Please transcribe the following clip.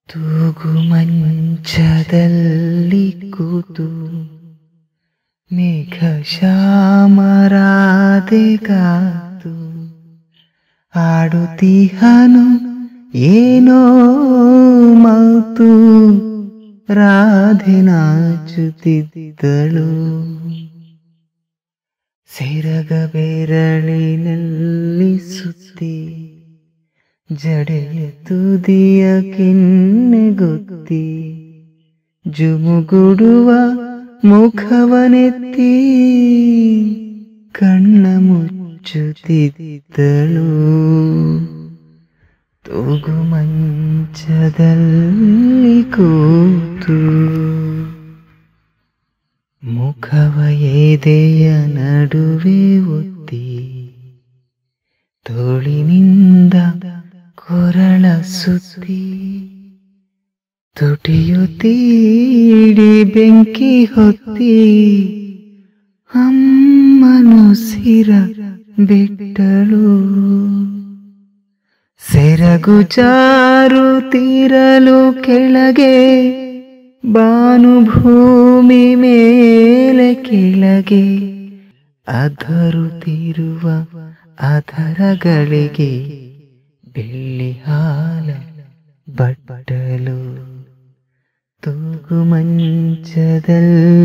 ತೂಗು ಮಂಚದಲ್ಲಿ ಕೂತು ಮೇಘ ಶ್ಯಾಮರಾದೆಗಾತು ಆಡುತ್ತೀಹನು ಏನೋ ಮಾತು ರಾಧೆ ನಾಚುತ್ತಿದ್ದಳು ಸೆರಗ ಬೆರಳಿನಲ್ಲಿ ಸುತ್ತಿ ಜಡೆಯ ತುದಿಯ ಕಿನ್ನೆಗೊತ್ತಿ ಜುಮುಗುಡುವ ಮುಖವನೆತ್ತಿ ಕಣ್ಣ ಮುಚ್ಚುತ್ತಿದ್ದಳು ತೂಗು ಮಂಚದಲ್ಲಿ ಕೂತು ಮುಖವ ಎದೆಯ ನಡುವೆ ಒತ್ತಿ ತೋಳಿನಿಂದ ಕೊರಳ ಸುತ್ತಿ ತುಟಿಯು ತೀಡಿ ಬೆಂಕಿ ಹೊತ್ತಿ ಅಮ್ಮನು ಸಿರ ಬಿಟ್ಟಳು ಸೆರಗು ಜಾರುತ್ತಿರಲು ಕೆಳಗೆ ಭಾನುಭೂಮಿ ಮೇಲೆ ಕೆಳಗೆ ಅಧರುತ್ತಿರುವ ಅಧರಗಳಿಗೆ ಬೆಳ್ಳಿ ಹಾಲ ಬಟ್ಟಲು ತೂಗು ಮಂಚದಲ್ಲಿ